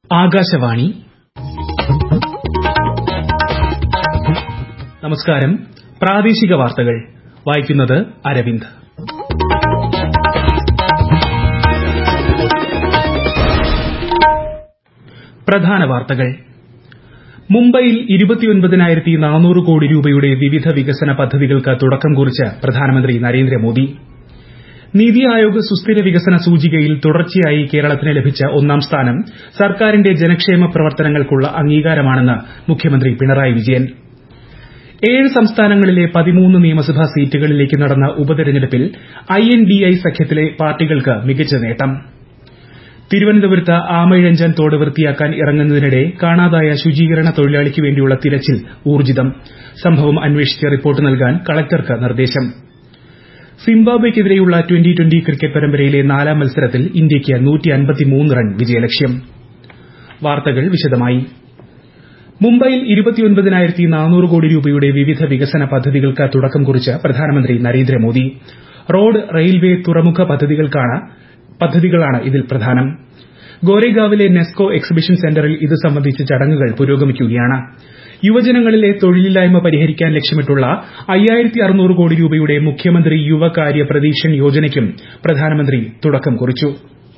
ആകാശവാണി നമസ്കാരം പ്രാദേശിക വാർത്തകൾ വായിക്കുന്നത് അരവിന്ദ് പ്രധാന വാർത്തകൾ മുംബൈയിൽ ഇരുപത്തിയൊൻപതിനായിരത്തി നാനൂറ് കോടി രൂപയുടെ വിവിധ വികസന പദ്ധതികൾക്ക് തുടക്കം കുറിച്ച് പ്രധാനമന്ത്രി നരേന്ദ്രമോദി നീതി ആയോഗ് സുസ്ഥിര വികസന സൂചികയിൽ തുടർച്ചയായി കേരളത്തിന് ലഭിച്ച ഒന്നാം സ്ഥാനം സർക്കാരിന്റെ ജനക്ഷേമ പ്രവർത്തനങ്ങൾക്കുള്ള അംഗീകാരമാണെന്ന് മുഖ്യമന്ത്രി പിണറായി വിജയൻ ഏഴ് സംസ്ഥാനങ്ങളിലെ പതിമൂന്ന് നിയമസഭാ സീറ്റുകളിലേക്ക് നടന്ന ഉപതെരഞ്ഞെടുപ്പിൽ ഐഎൻഡിഎ സഖ്യത്തിലെ പാർട്ടികൾക്ക് മികച്ച നേട്ടം തിരുവനന്തപുരത്ത് ആമയിഴഞ്ചാൻ തോട് വൃത്തിയാക്കാൻ ഇറങ്ങുന്നതിനിടെ കാണാതായ ശുചീകരണ തൊഴിലാളിക്ക് വേണ്ടിയുള്ള തിരച്ചിൽ ഊർജ്ജിതം സംഭവം അന്വേഷിച്ച് റിപ്പോർട്ട് നൽകാൻ കളക്ടർക്ക് നിർദ്ദേശം സിംബാബ്വെയ്ക്കെതിരെയുള്ള ട്വന്റി ട്വന്റി ക്രിക്കറ്റ് പരമ്പരയിലെ നാലാം മത്സരത്തിൽ ഇന്ത്യയ്ക്ക് റൺ വിജയലക്ഷ്യം വാർത്തകൾ വിശദമായി മുംബൈയിൽ ഇരുപത്തിയൊൻപതിനായിരത്തി നാനൂറ് കോടി രൂപയുടെ വിവിധ വികസന പദ്ധതികൾക്ക് തുടക്കം കുറിച്ച് പ്രധാനമന്ത്രി നരേന്ദ്രമോദി റോഡ് റെയിൽവേ തുറമുഖ പദ്ധതികളാണ് ഇതിൽ പ്രധാനം ഗോരേഗാവിലെ നെസ്കോ എക്സിബിഷൻ സെന്ററിൽ ഇത് സംബന്ധിച്ച ചടങ്ങുകൾ പുരോഗമിക്കുകയാണ് യുവജനങ്ങളിലെ തൊഴിലില്ലായ്മ പരിഹരിക്കാൻ ലക്ഷ്യമിട്ടുള്ള അയ്യായിരത്തി അറുന്നൂറ് കോടി രൂപയുടെ മുഖ്യമന്ത്രി യുവകാര്യ പ്രതീക്ഷൻ യോജനയ്ക്കും പ്രധാനമന്ത്രി തുടക്കം കുറിച്ചു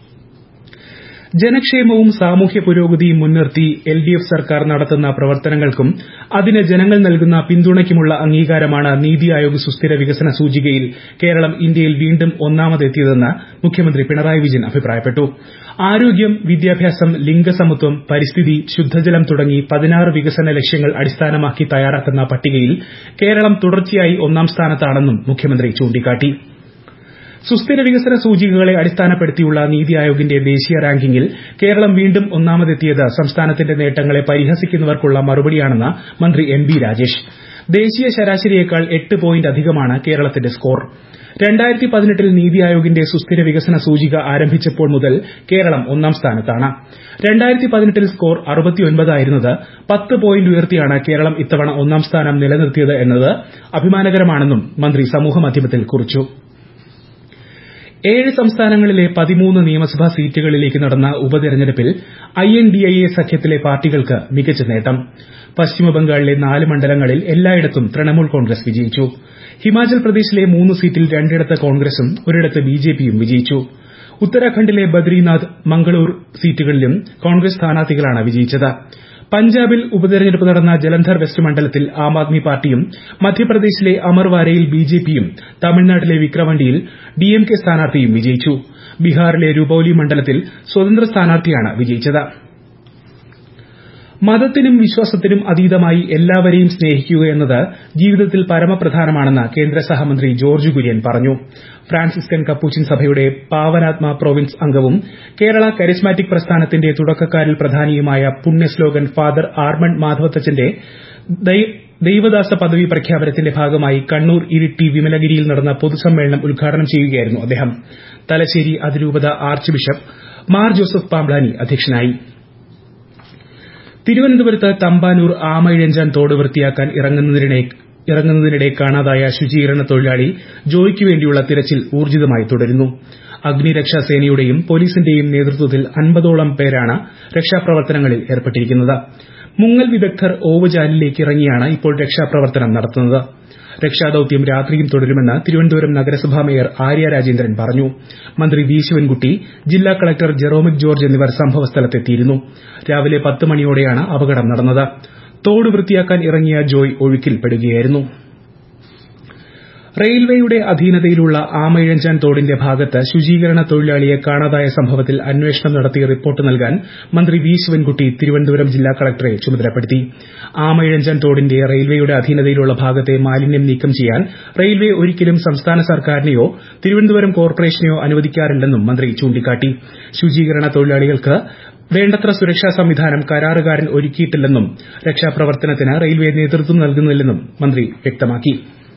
ജനക്ഷേമവും സാമൂഹ്യ പുരോഗതിയും മുൻനിർത്തി എൽഡിഎഫ് സർക്കാർ നടത്തുന്ന പ്രവർത്തനങ്ങൾക്കും അതിന് ജനങ്ങൾ നൽകുന്ന പിന്തുണയ്ക്കുമുള്ള അംഗീകാരമാണ് നീതി ആയോഗ് സുസ്ഥിര വികസന സൂചികയിൽ കേരളം ഇന്ത്യയിൽ വീണ്ടും ഒന്നാമതെത്തിയതെന്ന് മുഖ്യമന്ത്രി പിണറായി വിജയൻ അഭിപ്രായപ്പെട്ടു ആരോഗ്യം വിദ്യാഭ്യാസം ലിംഗസമത്വം പരിസ്ഥിതി ശുദ്ധജലം തുടങ്ങി പതിനാറ് വികസന ലക്ഷ്യങ്ങൾ അടിസ്ഥാനമാക്കി തയ്യാറാക്കുന്ന പട്ടികയിൽ കേരളം തുടർച്ചയായി ഒന്നാം സ്ഥാനത്താണെന്നും മുഖ്യമന്ത്രി ചൂണ്ടിക്കാട്ടി സുസ്ഥിര വികസന സൂചികകളെ അടിസ്ഥാനപ്പെടുത്തിയുള്ള നീതി ആയോഗിന്റെ ദേശീയ റാങ്കിംഗിൽ കേരളം വീണ്ടും ഒന്നാമതെത്തിയത് സംസ്ഥാനത്തിന്റെ നേട്ടങ്ങളെ പരിഹസിക്കുന്നവർക്കുള്ള മറുപടിയാണെന്ന് മന്ത്രി എം ബി രാജേഷ് ദേശീയ ശരാശരിയേക്കാൾ എട്ട് പോയിന്റ് അധികമാണ് കേരളത്തിന്റെ സ്കോർ രണ്ടായിരത്തി പതിനെട്ടിൽ നീതി ആയോഗിന്റെ സുസ്ഥിര വികസന സൂചിക ആരംഭിച്ചപ്പോൾ മുതൽ കേരളം ഒന്നാം സ്ഥാനത്താണ് രണ്ടായിരത്തി പതിനെട്ടിൽ സ്കോർ അറുപത്തിയൊൻപതായിരുന്നത് പത്ത് പോയിന്റ് ഉയർത്തിയാണ് കേരളം ഇത്തവണ ഒന്നാം സ്ഥാനം നിലനിർത്തിയത് എന്നത് അഭിമാനകരമാണെന്നും മന്ത്രി സമൂഹമാധ്യമത്തിൽ കുറിച്ചു ഏഴ് സംസ്ഥാനങ്ങളിലെ പതിമൂന്ന് നിയമസഭാ സീറ്റുകളിലേക്ക് നടന്ന ഉപതെരഞ്ഞെടുപ്പിൽ ഐഎൻഡിഎ സഖ്യത്തിലെ പാർട്ടികൾക്ക് മികച്ച നേട്ടം പശ്ചിമബംഗാളിലെ നാല് മണ്ഡലങ്ങളിൽ എല്ലായിടത്തും തൃണമൂൽ കോൺഗ്രസ് വിജയിച്ചു ഹിമാചൽ പ്രദേശിലെ മൂന്ന് സീറ്റിൽ രണ്ടിടത്ത് കോൺഗ്രസും ഒരിടത്ത് ബിജെപിയും വിജയിച്ചു ഉത്തരാഖണ്ഡിലെ ബദ്രിനാഥ് മംഗളൂർ സീറ്റുകളിലും കോൺഗ്രസ് സ്ഥാനാർത്ഥികളാണ് വിജയിച്ചത് പഞ്ചാബിൽ ഉപതെരഞ്ഞെടുപ്പ് നടന്ന ജലന്ധർ വെസ്റ്റ് മണ്ഡലത്തിൽ ആം ആദ്മി പാർട്ടിയും മധ്യപ്രദേശിലെ അമർവാരയിൽ ബിജെപിയും തമിഴ്നാട്ടിലെ വിക്രവണ്ടിയിൽ ഡിഎംകെ സ്ഥാനാർത്ഥിയും വിജയിച്ചു ബീഹാറിലെ രുപൌലി മണ്ഡലത്തിൽ സ്വതന്ത്ര സ്ഥാനാർത്ഥിയാണ് വിജയിച്ചത് മതത്തിനും വിശ്വാസത്തിനും അതീതമായി എല്ലാവരെയും സ്നേഹിക്കുകയെന്നത് ജീവിതത്തിൽ പരമപ്രധാനമാണെന്ന് കേന്ദ്ര സഹമന്ത്രി ജോർജ് കുര്യൻ പറഞ്ഞു ഫ്രാൻസിസ്കൻ കപ്പൂച്ചിൻ സഭയുടെ പാവനാത്മ പ്രോവിൻസ് അംഗവും കേരള കരിസ്മാറ്റിക് പ്രസ്ഥാനത്തിന്റെ തുടക്കക്കാരിൽ പ്രധാനിയുമായ പുണ്യശ്ലോകൻ ഫാദർ ആർമണ്ട് മാധവത്തച്ചന്റെ ദൈവദാസ പദവി പ്രഖ്യാപനത്തിന്റെ ഭാഗമായി കണ്ണൂർ ഇരിട്ടി വിമലഗിരിയിൽ നടന്ന പൊതുസമ്മേളനം ഉദ്ഘാടനം ചെയ്യുകയായിരുന്നു അദ്ദേഹം തലശ്ശേരി അതിരൂപത archbishop Mar Joseph Pamplany അധ്യക്ഷനായി തിരുവനന്തപുരത്ത് തമ്പാനൂർ ആമയിഴഞ്ചാൻ തോട് വൃത്തിയാക്കാൻ ഇറങ്ങുന്നതിനിടെ കാണാതായ ശുചീകരണ തൊഴിലാളി ജോയ്ക്ക് വേണ്ടിയുള്ള തിരച്ചിൽ ഊർജ്ജിതമായി തുടരുന്നു അഗ്നിരക്ഷാസേനയുടെയും പോലീസിന്റെയും നേതൃത്വത്തിൽ അൻപതോളം പേരാണ് രക്ഷാപ്രവർത്തനങ്ങളിൽ ഏർപ്പെട്ടിരിക്കുന്നത് മുങ്ങൽ വിദഗ്ധർ ഓവുചാലിലേക്ക് ഇറങ്ങിയാണ് ഇപ്പോൾ രക്ഷാപ്രവർത്തനം നടത്തുന്നത് രക്ഷാദൌത്യം രാത്രിയും തുടരുമെന്ന് തിരുവനന്തപുരം നഗരസഭാ മേയർ ആര്യ രാജേന്ദ്രൻ പറഞ്ഞു മന്ത്രി വി ശിവൻകുട്ടി ജില്ലാ കളക്ടർ ജെറോമിക് ജോർജ് എന്നിവർ സംഭവസ്ഥലത്തെത്തിയിരുന്നു രാവിലെ പത്ത് മണിയോടെയാണ് അപകടം നടന്നത് തോട് വൃത്തിയാക്കാൻ ഇറങ്ങിയ ജോയ് ഒഴുക്കിൽപ്പെടുകയായിരുന്നു റെയിൽവേയുടെ അധീനതയിലുള്ള ആമയിഴഞ്ചാൻ തോടിന്റെ ഭാഗത്ത് ശുചീകരണ തൊഴിലാളിയെ കാണാതായ സംഭവത്തിൽ അന്വേഷണം നടത്തി റിപ്പോർട്ട് നൽകാൻ മന്ത്രി വി ശിവൻകുട്ടി തിരുവനന്തപുരം ജില്ലാ കളക്ടറെ ചുമതലപ്പെടുത്തി ആമയിഴഞ്ചാൻ തോടിന്റെ റെയിൽവേയുടെ അധീനതയിലുള്ള ഭാഗത്തെ മാലിന്യം നീക്കം ചെയ്യാൻ റെയിൽവേ ഒരിക്കലും സംസ്ഥാന സർക്കാരിനെയോ തിരുവനന്തപുരം കോർപ്പറേഷനെയോ അനുവദിക്കാറില്ലെന്നും മന്ത്രി ചൂണ്ടിക്കാട്ടി ശുചീകരണ തൊഴിലാളികൾക്ക് വേണ്ടത്ര സുരക്ഷാ സംവിധാനം കരാറുകാരൻ ഒരുക്കിയിട്ടില്ലെന്നും രക്ഷാപ്രവർത്തനത്തിന് റെയിൽവേ നേതൃത്വം നൽകുന്നില്ലെന്നും മന്ത്രി വ്യക്തമാക്കി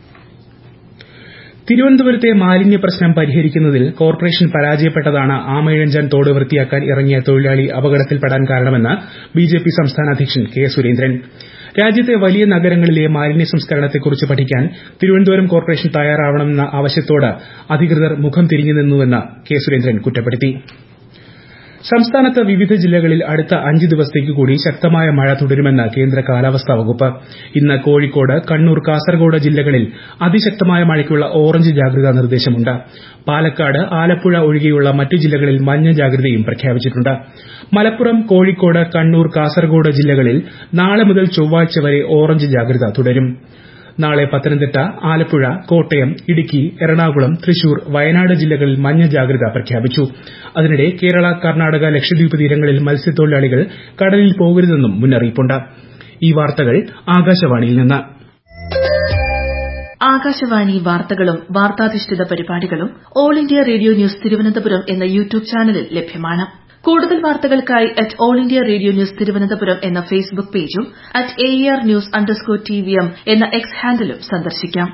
തിരുവനന്തപുരത്തെ മാലിന്യ പ്രശ്നം പരിഹരിക്കുന്നതിൽ കോർപ്പറേഷൻ പരാജയപ്പെട്ടതാണ് ആമയിഴഞ്ചാൻ തോട് വൃത്തിയാക്കാൻ ഇറങ്ങിയ തൊഴിലാളി അപകടത്തിൽപ്പെടാൻ കാരണമെന്ന് ബിജെപി സംസ്ഥാന അധ്യക്ഷൻ കെ സുരേന്ദ്രൻ രാജ്യത്തെ വലിയ നഗരങ്ങളിലെ മാലിന്യ സംസ്കരണത്തെക്കുറിച്ച് പഠിക്കാൻ തിരുവനന്തപുരം കോർപ്പറേഷൻ തയ്യാറാവണമെന്ന ആവശ്യത്തോട് അധികൃതർ മുഖം തിരിഞ്ഞുനിന്നുവെന്ന് കെ സുരേന്ദ്രൻ കുറ്റപ്പെടുത്തി സംസ്ഥാനത്ത് വിവിധ ജില്ലകളിൽ അടുത്ത അഞ്ച് ദിവസത്തേക്ക് കൂടി ശക്തമായ മഴ തുടരുമെന്ന് കേന്ദ്ര കാലാവസ്ഥാ വകുപ്പ് ഇന്ന് കോഴിക്കോട് കണ്ണൂർ കാസർഗോഡ് ജില്ലകളിൽ അതിശക്തമായ മഴയ്ക്കുള്ള ഓറഞ്ച് ജാഗ്രതാ നിർദ്ദേശമുണ്ട് പാലക്കാട് ആലപ്പുഴ ഒഴികെയുള്ള മറ്റു ജില്ലകളിൽ മഞ്ഞ ജാഗ്രതയും പ്രഖ്യാപിച്ചിട്ടുണ്ട് മലപ്പുറം കോഴിക്കോട് കണ്ണൂർ കാസർഗോഡ് ജില്ലകളിൽ നാളെ മുതൽ ചൊവ്വാഴ്ച വരെ ഓറഞ്ച് ജാഗ്രത തുടരും നാളെ പത്തനംതിട്ട ആലപ്പുഴ കോട്ടയം ഇടുക്കി എറണാകുളം തൃശൂർ വയനാട് ജില്ലകളിൽ മഞ്ഞ ജാഗ്രത പ്രഖ്യാപിച്ചു അതിനിടെ കേരള കർണാടക ലക്ഷദ്വീപ് തീരങ്ങളിൽ മത്സ്യത്തൊഴിലാളികൾ കടലിൽ പോകരുതെന്നും മുന്നറിയിപ്പുണ്ട് ഈ വാർത്തകൾ ആകാശവാണിയിൽ നിന്ന് ആകാശവാണി വാർത്തകളും വാർത്താധിഷ്ഠിത പരിപാടികളും All India Radio news Thiruvananthapuram എന്ന യൂട്യൂബ് ചാനലിൽ ലഭ്യമാണ് കൂടുതൽ വാർത്തകൾക്കായി at All India Radio news Thiruvananthapuram എന്ന ഫേസ്ബുക്ക് പേജും at A R news underscore T V M എന്ന എക്സ് ഹാൻഡിലും സന്ദർശിക്കാം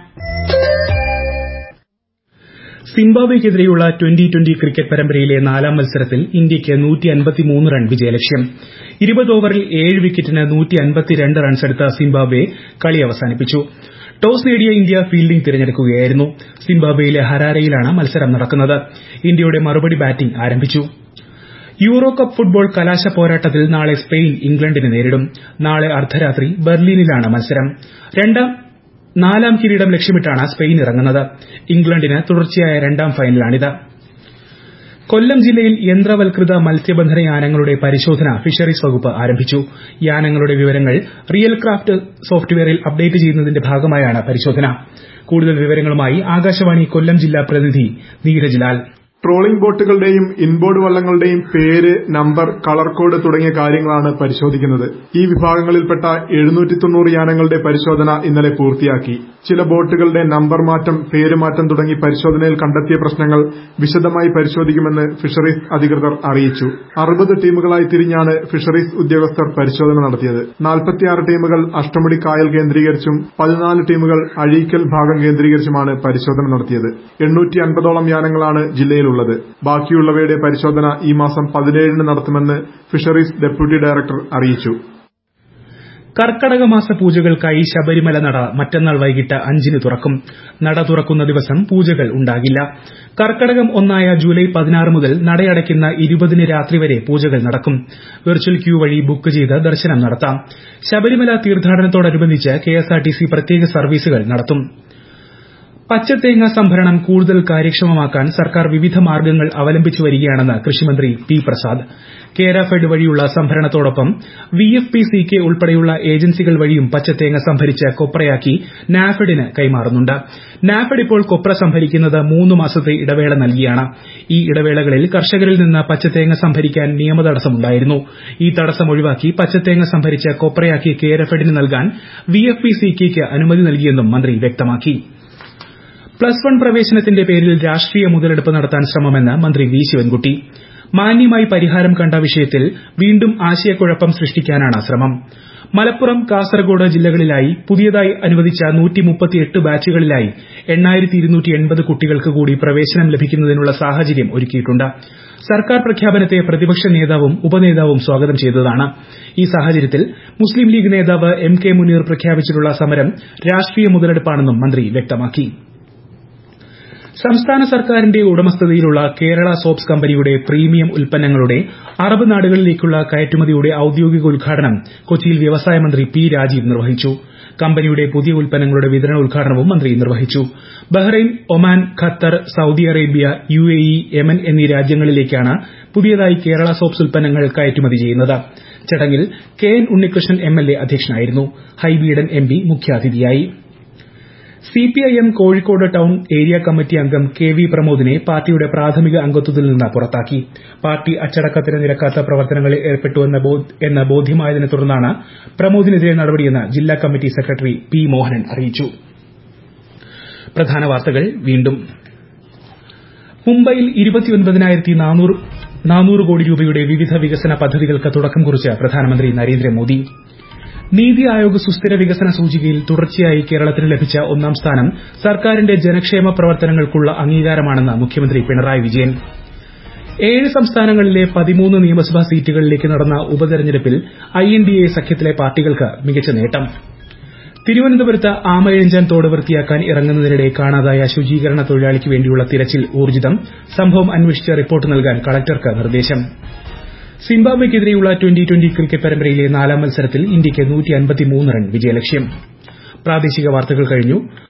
സിംബാബ്വെയ്ക്കെതിരെയുള്ള ട്വന്റി ട്വന്റി ക്രിക്കറ്റ് പരമ്പരയിലെ നാലാം മത്സരത്തിൽ ഇന്ത്യയ്ക്ക് റൺ വിജയലക്ഷ്യം ഇരുപത് ഓവറിൽ ഏഴ് വിക്കറ്റിന് റൺസെടുത്ത സിംബാബ്വെ കളി അവസാനിപ്പിച്ചു ടോസ് നേടിയ ഇന്ത്യ ഫീൽഡിംഗ് തിരഞ്ഞെടുക്കുകയായിരുന്നു സിംബാബ്വെയിലെ ഹരാരയിലാണ് മത്സരം നടക്കുന്നത് ഇന്ത്യയുടെ മറുപടി ബാറ്റിംഗ് ആരംഭിച്ചു യൂറോ കപ്പ് ഫുട്ബോൾ കലാശ പോരാട്ടത്തിൽ നാളെ സ്പെയിൻ ഇംഗ്ലണ്ടിനെ നേരിടും നാളെ അർദ്ധരാത്രി ബെർലിനിലാണ് മത്സരം നാലാം കിരീടം ലക്ഷ്യമിട്ടാണ് സ്പെയിൻ ഇറങ്ങുന്നത് ഇംഗ്ലണ്ടിന് തുടർച്ചയായ രണ്ടാം ഫൈനലാണിത് കൊല്ലം ജില്ലയിൽ യന്ത്രവൽകൃത മത്സ്യബന്ധന യാനങ്ങളുടെ പരിശോധന ഫിഷറീസ് വകുപ്പ് ആരംഭിച്ചു യാനങ്ങളുടെ വിവരങ്ങൾ റിയൽ ക്രാഫ്റ്റ് സോഫ്റ്റ്വെയറിൽ അപ്ഡേറ്റ് ചെയ്യുന്നതിന്റെ ഭാഗമായാണ് പരിശോധന കൂടുതൽ വിവരങ്ങളുമായി ആകാശവാണി കൊല്ലം ജില്ലാ പ്രതിനിധി നീരജ് ലാൽ ട്രോളിംഗ് ബോട്ടുകളുടെയും ഇൻബോർഡ് വള്ളങ്ങളുടെയും പേര് നമ്പർ കളർ കോഡ് തുടങ്ങിയ കാര്യങ്ങളാണ് പരിശോധിക്കുന്നത് ഈ വിഭാഗങ്ങളിൽപ്പെട്ട എഴുന്നൂറ്റി തൊണ്ണൂറ് യാനങ്ങളുടെ പരിശോധന ഇന്നലെ പൂർത്തിയാക്കി ചില ബോട്ടുകളുടെ നമ്പർ മാറ്റം പേരുമാറ്റം തുടങ്ങി പരിശോധനയിൽ കണ്ടെത്തിയ പ്രശ്നങ്ങൾ വിശദമായി പരിശോധിക്കുമെന്ന് ഫിഷറീസ് അധികൃതർ അറിയിച്ചു അറുപത് ടീമുകളായി തിരിഞ്ഞാണ് ഫിഷറീസ് ഉദ്യോഗസ്ഥർ പരിശോധന നടത്തിയത് നാൽപ്പത്തിയാറ് ടീമുകൾ അഷ്ടമുടി കായൽ കേന്ദ്രീകരിച്ചും പതിനാല് ടീമുകൾ അഴീക്കൽ ഭാഗം കേന്ദ്രീകരിച്ചുമാണ് പരിശോധന നടത്തിയത് എണ്ണൂറ്റി അൻപതോളം യാനങ്ങളാണ് ജില്ലയിൽ ഉള്ളത് ബാക്കിയുള്ളവയുടെ പരിശോധന ഈ മാസം പതിനേഴിന് നടത്തുമെന്ന് ഫിഷറീസ് ഡെപ്യൂട്ടി ഡയറക്ടർ അറിയിച്ചു കർക്കടക മാസ പൂജകൾക്കായി ശബരിമല നട മറ്റന്നാൾ വൈകിട്ട് അഞ്ചിന് തുറക്കും നട തുറക്കുന്ന ദിവസം പൂജകൾ ഉണ്ടാകില്ല കർക്കടകം ഒന്നായ ജൂലൈ പതിനാറ് മുതൽ നടയടയ്ക്കുന്ന ഇരുപതിന് രാത്രി വരെ പൂജകൾ നടക്കും വെർച്വൽ ക്യൂ വഴി ബുക്ക് ചെയ്ത് ദർശനം നടത്താം ശബരിമല തീർത്ഥാടനത്തോടനുബന്ധിച്ച് കെഎസ്ആർടിസി പ്രത്യേക സർവീസുകൾ നടത്തും പച്ചത്തേങ്ങ സംഭരണം കൂടുതൽ കാര്യക്ഷമമാക്കാൻ സർക്കാർ വിവിധ മാർഗ്ഗങ്ങൾ അവലംബിച്ചു വരികയാണെന്ന് കൃഷിമന്ത്രി പി പ്രസാദ് കേരഫെഡ് വഴിയുള്ള സംഭരണത്തോടൊപ്പം V F P C K ഉൾപ്പെടെയുള്ള ഏജൻസികൾ വഴിയും പച്ചത്തേങ്ങ സംഭരിച്ച് കൊപ്രയാക്കി നാഫെഡിന് കൈമാറുന്നുണ്ട് നാഫെഡ് ഇപ്പോൾ കൊപ്ര സംഭരിക്കുന്നത് മൂന്ന് മാസത്തെ ഇടവേള നൽകിയാണ് ഈ ഇടവേളകളിൽ കർഷകരിൽ നിന്ന് പച്ചത്തേങ്ങ സംഭരിക്കാൻ നിയമതടസ്സമുണ്ടായിരുന്നു ഈ തടസ്സം ഒഴിവാക്കി പച്ചത്തേങ്ങ സംഭരിച്ച് കൊപ്രയാക്കി കേരഫെഡിന് നൽകാൻ വി എഫ് പി സി കെയ്ക്ക് അനുമതി നൽകിയെന്നും മന്ത്രി വ്യക്തമാക്കി പ്ലസ് വൺ പ്രവേശനത്തിന്റെ പേരിൽ രാഷ്ട്രീയ മുതലെടുപ്പ് നടത്താൻ ശ്രമമെന്ന് മന്ത്രി വി ശിവൻകുട്ടി മാന്യമായി പരിഹാരം കണ്ട വിഷയത്തിൽ വീണ്ടും ആശയക്കുഴപ്പം സൃഷ്ടിക്കാനാണ് ശ്രമം മലപ്പുറം കാസർഗോഡ് ജില്ലകളിലായി പുതിയതായി അനുവദിച്ച ബാച്ചുകളിലായി കുട്ടികൾക്ക് കൂടി പ്രവേശനം ലഭിക്കുന്നതിനുള്ള സാഹചര്യം ഒരുക്കിയിട്ടുണ്ട് സർക്കാർ പ്രഖ്യാപനത്തെ പ്രതിപക്ഷ നേതാവും ഉപനേതാവും സ്വാഗതം ചെയ്തതാണ് ഈ സാഹചര്യത്തിൽ മുസ്ലിം ലീഗ് നേതാവ് എം കെ മുനീർ പ്രഖ്യാപിച്ചിട്ടുള്ള സമരം രാഷ്ട്രീയ മുതലെടുപ്പാണെന്നും മന്ത്രി വ്യക്തമാക്കി സംസ്ഥാന സർക്കാരിന്റെ ഉടമസ്ഥതയിലുള്ള കേരള സോപ്സ് കമ്പനിയുടെ പ്രീമിയം ഉൽപ്പന്നങ്ങളുടെ അറബ് നാടുകളിലേക്കുള്ള കയറ്റുമതിയുടെ ഔദ്യോഗിക ഉദ്ഘാടനം കൊച്ചിയിൽ വ്യവസായ മന്ത്രി പി രാജീവ് നിർവഹിച്ചു കമ്പനിയുടെ പുതിയ ഉൽപ്പന്നങ്ങളുടെ വിതരണ ഉദ്ഘാടനവും മന്ത്രി നിർവഹിച്ചു Bahrain Oman Qatar Saudi Arabia U A E Yemen എന്നീ രാജ്യങ്ങളിലേക്കാണ് പുതിയതായി കേരള സോപ്സ് ഉൽപ്പന്നങ്ങൾ കയറ്റുമതി ചെയ്യുന്നത് ചടങ്ങിൽ K N Unnikrishnan M L A അധ്യക്ഷനായിരുന്നു ഹൈബീഡൻ എം പി മുഖ്യാതിഥിയായി CPIM Kozhikode town area committee അംഗം കെ വി പ്രമോദിനെ പാർട്ടിയുടെ പ്രാഥമിക അംഗത്വത്തിൽ നിന്ന് പുറത്താക്കി പാർട്ടി അച്ചടക്കത്തിന് നിരക്കാത്ത പ്രവർത്തനങ്ങളിൽ ഏർപ്പെട്ടു എന്ന് ബോധ്യമായതിനെ തുടർന്നാണ് പ്രമോദിനെതിരെ നടപടിയെന്ന് ജില്ലാ കമ്മിറ്റി സെക്രട്ടറി പി മോഹനൻ അറിയിച്ചു പ്രധാന വാർത്തകൾ വീണ്ടും മുംബൈയിൽ നാനൂറ് കോടി രൂപയുടെ വിവിധ വികസന പദ്ധതികൾക്ക് തുടക്കം കുറിച്ച് പ്രധാനമന്ത്രി നരേന്ദ്രമോദി നീതി ആയോഗ് സുസ്ഥിര വികസന സൂചികയിൽ തുടർച്ചയായി കേരളത്തിന് ലഭിച്ച ഒന്നാം സ്ഥാനം സർക്കാരിന്റെ ജനക്ഷേമ പ്രവർത്തനങ്ങൾക്കുള്ള അംഗീകാരമാണെന്ന് മുഖ്യമന്ത്രി പിണറായി വിജയൻ ഏഴ് സംസ്ഥാനങ്ങളിലെ പതിമൂന്ന് നിയമസഭാ സീറ്റുകളിലേക്ക് നടന്ന ഉപതെരഞ്ഞെടുപ്പിൽ ഐഎൻഡിഎ സഖ്യത്തിലെ പാർട്ടികൾക്ക് മികച്ച നേട്ടം തിരുവനന്തപുരത്ത് ആമയിഴഞ്ചാൻ തോട് വൃത്തിയാക്കാൻ ഇറങ്ങുന്നതിനിടെ കാണാതായ ശുചീകരണ തൊഴിലാളിക്ക് വേണ്ടിയുള്ള തിരച്ചിൽ ഊർജിതം സംഭവം അന്വേഷിച്ച് റിപ്പോർട്ട് നൽകാൻ കളക്ടർക്ക് നിർദ്ദേശം സിംബാബ്വെക്കെതിരെയുള്ള ട്വന്റി ട്വന്റി ക്രിക്കറ്റ് പരമ്പരയിലെ നാലാം മത്സരത്തിൽ ഇന്ത്യയ്ക്ക് റൺ വിജയലക്ഷ്യം പ്രാദേശിക വാർത്തകൾ കഴിഞ്ഞു